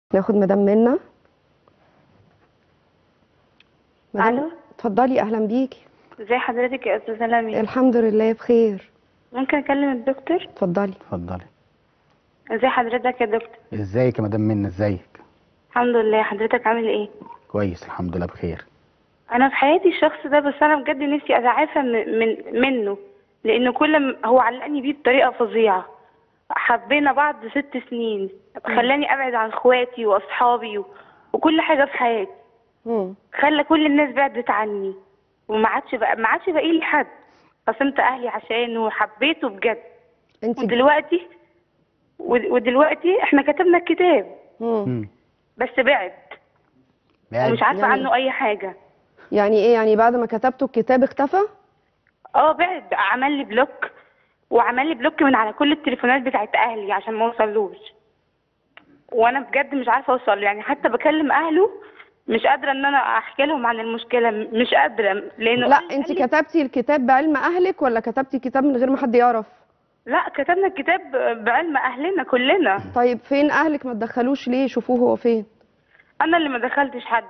ناخد مدام منى مدام الو اتفضلي اهلا بيكي ازي حضرتك يا استاذه لمي الحمد لله بخير ممكن اكلم الدكتور اتفضلي اتفضلي ازي حضرتك يا دكتور ازيك يا مدام منى ازيك الحمد لله حضرتك عامل ايه كويس الحمد لله بخير انا في حياتي الشخص ده بس انا بجد نفسي اتعافى من من- منه لانه كل ما هو علقني بيه بطريقه فظيعه حبينا بعض ست سنين خلاني ابعد عن اخواتي واصحابي و... وكل حاجه في حياتي مم. خلى كل الناس بعدت عني وما عادش بقى ما عادش باقي لي حد خصمت اهلي عشانه وحبيته بجد انت ودلوقتي ود- ودلوقتي احنا كتبنا الكتاب مم. مم. بس بعد بعد- ومش عارفه يعني- عنه اي حاجه يعني ايه يعني بعد ما كتبتوا الكتاب اختفى اه بعد عمل لي بلوك وعمل لي بلوك من على كل التليفونات بتاعت اهلي عشان ما اوصلوش وانا بجد مش عارفه اوصل له. يعني حتى بكلم اهله مش قادره ان انا احكي لهم عن المشكله م- مش قادره لانه لا قال- انت قال لي- كتبتي الكتاب بعلم اهلك ولا كتبتي الكتاب من غير ما حد يعرف لا كتبنا الكتاب بعلم اهلنا كلنا طيب فين اهلك ما تدخلوش ليه شوفوه هو فين انا اللي ما دخلتش حد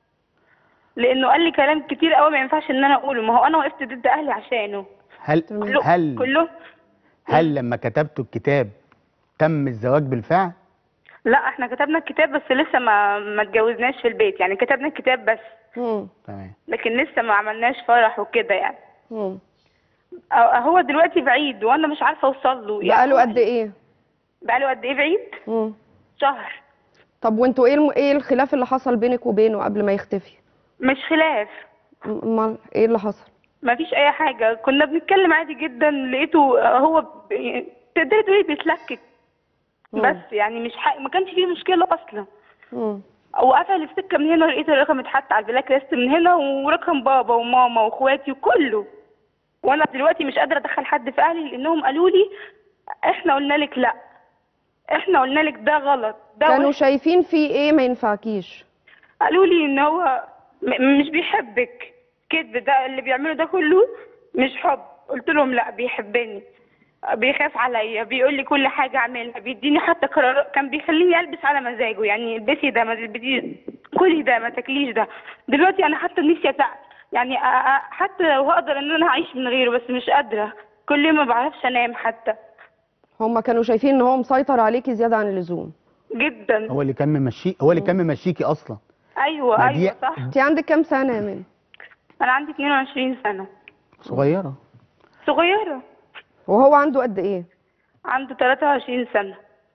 لانه قال لي كلام كتير قوي ما ينفعش ان انا اقوله ما هو انا وقفت ضد اهلي عشانه هل كله هل كله هل لما كتبتوا الكتاب تم الزواج بالفعل لا احنا كتبنا الكتاب بس لسه ما ما اتجوزناش في البيت يعني كتبنا الكتاب بس مم. تمام لكن لسه ما عملناش فرح وكده يعني مم. أو- هو دلوقتي بعيد وانا مش عارفه اوصل له بقاله قد ايه بقاله قد ايه بعيد مم. شهر طب وانتوا ايه الم... ايه الخلاف اللي حصل بينك وبينه قبل ما يختفي مش خلاف م- امال ايه اللي حصل ما فيش اي حاجه كنا بنتكلم عادي جدا لقيته هو ب- تقدري تقولي بيتلكك مم. بس يعني مش حق... ما كانش فيه مشكله اصلا مم. وقفل السكه من هنا ولقيت الرقم اتحط على البلاك ليست من هنا ورقم بابا وماما واخواتي وكله وانا دلوقتي مش قادره ادخل حد في اهلي لانهم قالوا لي احنا قلنا لك لا احنا قلنا لك ده غلط ده كانوا وحش. شايفين فيه ايه ما ينفعكيش قالوا لي ان هو م- مش بيحبك كذب ده اللي بيعمله ده كله مش حب قلت لهم لا بيحبني بيخاف عليا بيقول لي كل حاجه اعملها بيديني حتى قرارات كان بيخليني البس على مزاجه يعني البسي ده ما تلبسيش كلي ده ما تاكليش ده دلوقتي انا حتى نفسي أتع... يعني أ- أ- حتى لو هقدر ان انا اعيش من غيره بس مش قادره كل يوم ما بعرفش انام حتى هما كانوا شايفين ان هو مسيطر عليكي زياده عن اللزوم جدا هو اللي كان ممشي هو اللي كان ممشيكي اصلا ايوه ما دي- ايوه صح انت عندك كام سنه يا من انا عندي 22 سنه صغيره صغيره وهو عنده قد ايه عنده 23 سنه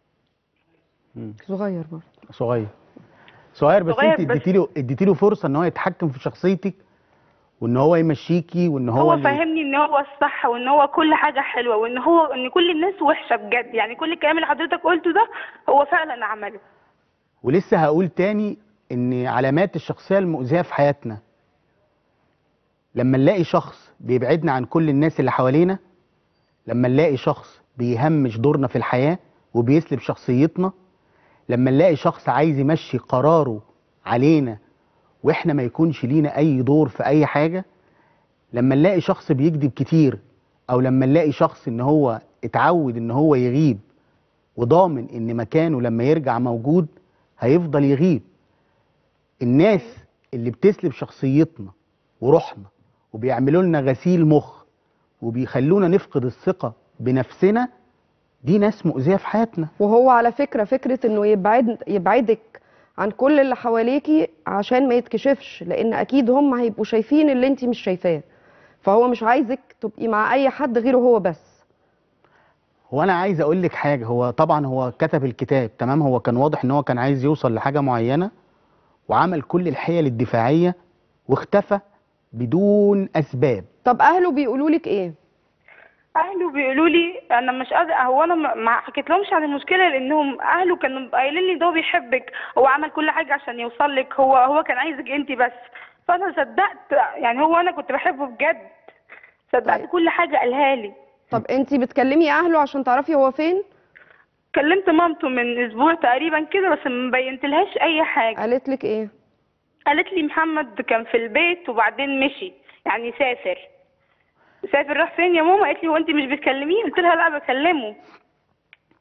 صغير برضه صغير صغير بس صغير انت بس- اديتي له اديتي له فرصه ان هو يتحكم في شخصيتك وان هو يمشيكي وان هو, هو اللي- فاهمني ان هو الصح وان هو كل حاجه حلوه وان هو ان كل الناس وحشه بجد يعني كل الكلام اللي حضرتك قلته ده هو فعلا عمله ولسه هقول تاني ان علامات الشخصيه المؤذيه في حياتنا لما نلاقي شخص بيبعدنا عن كل الناس اللي حوالينا لما نلاقي شخص بيهمش دورنا في الحياه وبيسلب شخصيتنا لما نلاقي شخص عايز يمشي قراره علينا واحنا ما يكونش لينا اي دور في اي حاجه لما نلاقي شخص بيكذب كتير او لما نلاقي شخص ان هو اتعود ان هو يغيب وضامن ان مكانه لما يرجع موجود هيفضل يغيب الناس اللي بتسلب شخصيتنا وروحنا وبيعملوا لنا غسيل مخ وبيخلونا نفقد الثقة بنفسنا دي ناس مؤذية في حياتنا وهو على فكره فكره انه يبعد يبعدك عن كل اللي حواليكي عشان ما يتكشفش لان اكيد هم هيبقوا شايفين اللي انت مش شايفاه فهو مش عايزك تبقي مع اي حد غيره هو بس هو انا عايز اقول لك حاجة هو طبعا هو كتب الكتاب تمام هو كان واضح ان هو كان عايز يوصل لحاجة معينة وعمل كل الحيل الدفاعية واختفى بدون اسباب طب اهله بيقولوا لك ايه اهله بيقولوا لي انا مش قادره هو انا ما- ما حكيت لهمش عن المشكله لانهم اهله كانوا قايلين لي ده هو بيحبك هو عمل كل حاجه عشان يوصل لك هو هو كان عايزك انت بس فانا صدقت يعني هو انا كنت بحبه بجد صدقت طيب. كل حاجه قالها لي طب انت بتكلمي اهله عشان تعرفي هو فين كلمت مامته من اسبوع تقريبا كده بس ما بينتلهاش اي حاجه قالت لك ايه قالت لي محمد كان في البيت وبعدين مشي يعني سافر سافر راح فين يا ماما قالت لي هو انت مش بتكلميه قلت لها لا بكلمه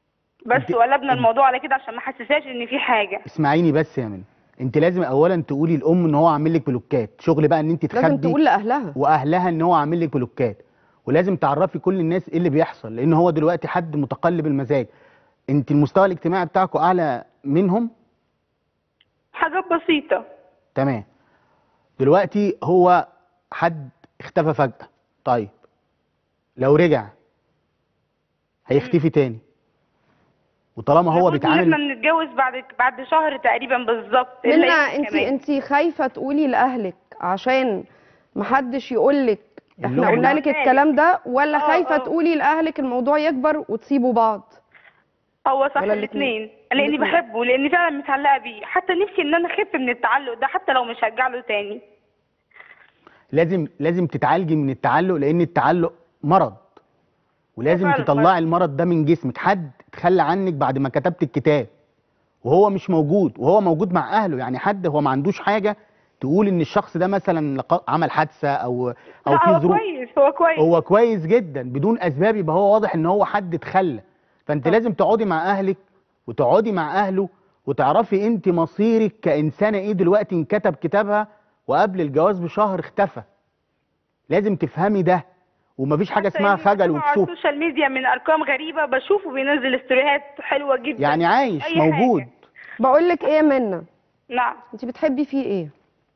بس انت- وقلبنا الموضوع على كده عشان ما حسسهاش ان في حاجه اسمعيني بس يا من انت لازم اولا تقولي الام ان هو عامل لك بلوكات شغل بقى ان انت لازم تخبي تقول لاهلها واهلها ان هو عامل لك بلوكات ولازم تعرفي كل الناس ايه اللي بيحصل لان هو دلوقتي حد متقلب المزاج انت المستوى الاجتماعي بتاعكم اعلى منهم حاجات بسيطه تمام دلوقتي هو حد اختفى فجأة طيب لو رجع هيختفي تاني وطالما هو المفروض ان احنا بيتعامل بنتجوز بعد بعد شهر تقريبا بالظبط إلا منى يمكن انت كمان. انت خايفه تقولي لاهلك عشان محدش يقول لك اللي احنا هو قلنا إحنا- لك الكلام ده ولا آه، خايفه آه. تقولي لاهلك الموضوع يكبر وتسيبوا بعض هو صح ولا الاثنين الاتنين؟ لاني الاتنين. بحبه لاني فعلا متعلقه بيه حتى نفسي ان انا اخف من التعلق ده حتى لو مش هرجع له تاني لازم لازم تتعالجي من التعلق لان التعلق مرض ولازم فعلا تطلعي المرض ده من جسمك حد تخلى عنك بعد ما كتبت الكتاب وهو مش موجود وهو موجود مع اهله يعني حد هو ما عندوش حاجه تقول ان الشخص ده مثلا لق- عمل حادثه او او لا في هو ظروف كويس هو كويس هو كويس جدا بدون اسباب يبقى هو واضح ان هو حد اتخلى فانت لازم تقعدي مع اهلك وتقعدي مع اهله وتعرفي انت مصيرك كانسانه ايه دلوقتي انكتب كتابها وقبل الجواز بشهر اختفى لازم تفهمي ده ومفيش حاجه حتى اسمها يعني خجل بسمع على وكسوف السوشيال ميديا من ارقام غريبه بشوفه بينزل استوريهات حلوه جدا يعني عايش أي موجود حاجة. بقول لك ايه يا منى نعم انت بتحبي فيه ايه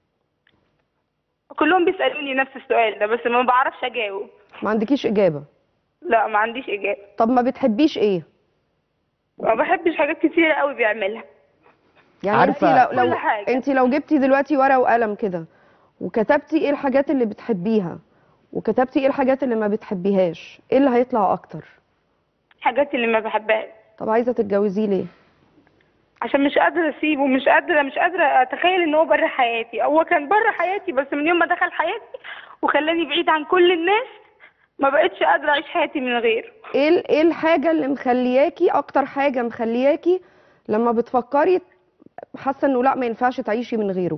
كلهم بيسالوني نفس السؤال ده بس ما بعرفش اجاوب ما عندكيش اجابه لا ما عنديش اجابه طب ما بتحبيش ايه ما بحبش حاجات كتيره قوي بيعملها يعني انت عارفة- لو لو كل حاجة. انت لو جبتي دلوقتي ورقه وقلم كده وكتبتي ايه الحاجات اللي بتحبيها وكتبتي ايه الحاجات اللي ما بتحبيهاش ايه اللي هيطلع اكتر حاجات اللي ما بحبهاش طب عايزه تتجوزيه ليه عشان مش قادرة اسيبه مش قادرة مش قادرة اتخيل ان هو بره حياتي هو كان بره حياتي بس من يوم ما دخل حياتي وخلاني بعيد عن كل الناس ما بقتش قادرة اعيش حياتي من غيره ايه ال- ايه الحاجه اللي مخلياكي اكتر حاجه مخلياكي لما بتفكري حاسه انه لا ما ينفعش تعيشي من غيره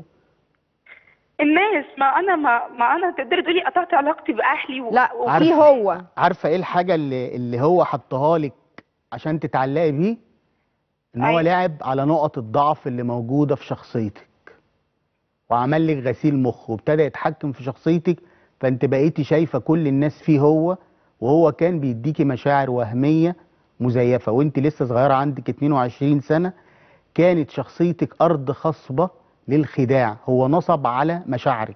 الناس ما انا ما, ما انا تقدري تقولي قطعت علاقتي باهلي و... لا و... عارفة. في هو عارفه ايه الحاجه اللي اللي هو حطها لك عشان تتعلقي بيه ان هو أيوة. لعب على نقط الضعف اللي موجوده في شخصيتك وعمل لك غسيل مخ وابتدى يتحكم في شخصيتك فانت بقيتي شايفه كل الناس فيه هو وهو كان بيديكي مشاعر وهميه مزيفه وانت لسه صغيره عندك 22 سنه كانت شخصيتك ارض خصبه للخداع هو نصب على مشاعرك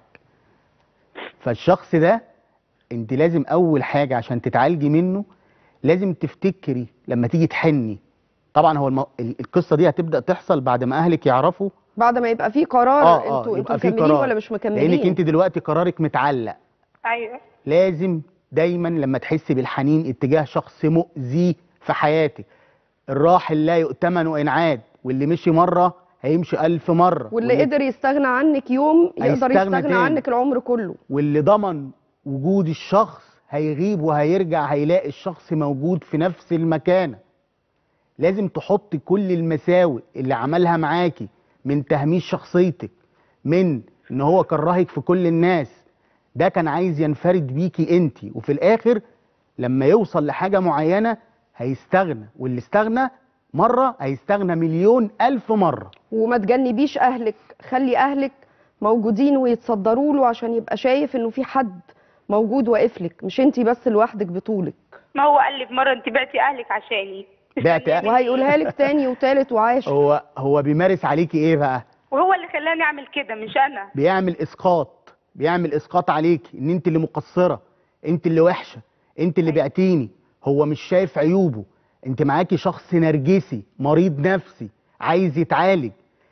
فالشخص ده انت لازم اول حاجه عشان تتعالجي منه لازم تفتكري لما تيجي تحني طبعا هو الم... ال- القصه دي هتبدا تحصل بعد ما اهلك يعرفوا بعد ما يبقى في قرار اه اه انتوا انتوا يبقى في مكملين قرار ولا مش مكملين لانك انت دلوقتي قرارك متعلق ايوه لازم دايما لما تحسي بالحنين اتجاه شخص مؤذي في حياتك الراحل لا يؤتمن وان عاد واللي مشي مره هيمشي ألف مره واللي قدر يستغنى عنك يوم يقدر هيستغنى يستغنى تاني. عنك العمر كله واللي ضمن وجود الشخص هيغيب وهيرجع هيلاقي الشخص موجود في نفس المكانة لازم تحط كل المساوئ اللي عملها معاكي من تهميش شخصيتك من ان هو كرهك في كل الناس ده كان عايز ينفرد بيكي انت وفي الاخر لما يوصل لحاجة معينة هيستغنى واللي استغنى مرة هيستغنى مليون ألف مرة وما تجنبيش اهلك خلي اهلك موجودين ويتصدروا له عشان يبقى شايف انه في حد موجود واقف لك مش انت بس لوحدك بطولك ما هو قال لي في مره انت بعتي اهلك عشاني بعت أهلك؟ وهيقولها لك تاني وتالت وعاشر هو هو بيمارس عليكي ايه بقى وهو اللي خلاني اعمل كده مش انا بيعمل اسقاط بيعمل اسقاط عليكي ان انت اللي مقصره انت اللي وحشه انت اللي بعتيني هو مش شايف عيوبه انت معاكي شخص نرجسي مريض نفسي عايز يتعالج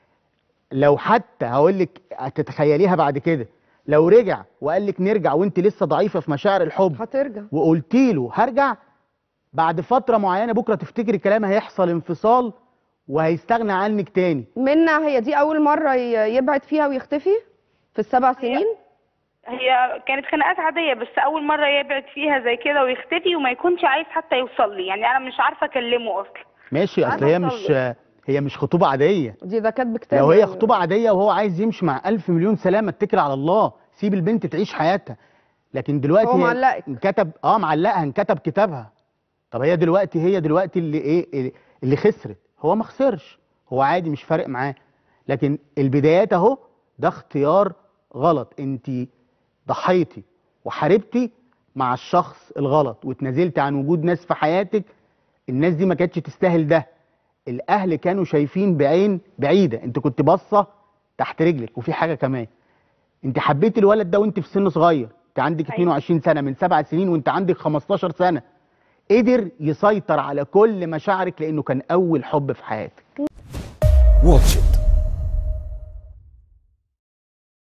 لو حتى هقول لك هتتخيليها بعد كده لو رجع وقال لك نرجع وانت لسه ضعيفه في مشاعر الحب هترجع وقلتي له هرجع بعد فتره معينه بكره تفتكري كلام هيحصل انفصال وهيستغنى عنك تاني منا هي دي اول مره ي- يبعد فيها ويختفي في السبع سنين هي كانت خناقات عاديه بس اول مره يبعد فيها زي كده ويختفي وما يكونش عايز حتى يوصل لي يعني انا مش عارفه اكلمه اصلا ماشي اصل هي مش هي مش خطوبه عاديه دي ده كاتب كتاب لو هي يعني. خطوبه عاديه وهو عايز يمشي مع ألف مليون سلامه اتكل على الله سيب البنت تعيش حياتها لكن دلوقتي هو هي معلقك. انكتب اه معلقها انكتب كتابها طب هي دلوقتي هي دلوقتي اللي ايه اللي اللي خسرت هو ما خسرش هو عادي مش فارق معاه لكن البدايات اهو ده اختيار غلط انت ضحيتي وحاربتي مع الشخص الغلط واتنازلتي عن وجود ناس في حياتك الناس دي ما كانتش تستاهل ده الاهل كانوا شايفين بعين بعيده انت كنت باصه تحت رجلك وفي حاجه كمان انت حبيتي الولد ده وانت في سن صغير انت عندك أيوة. 22 سنه من سبع سنين وانت عندك 15 سنه قدر يسيطر على كل مشاعرك لانه كان اول حب في حياتك واتش إت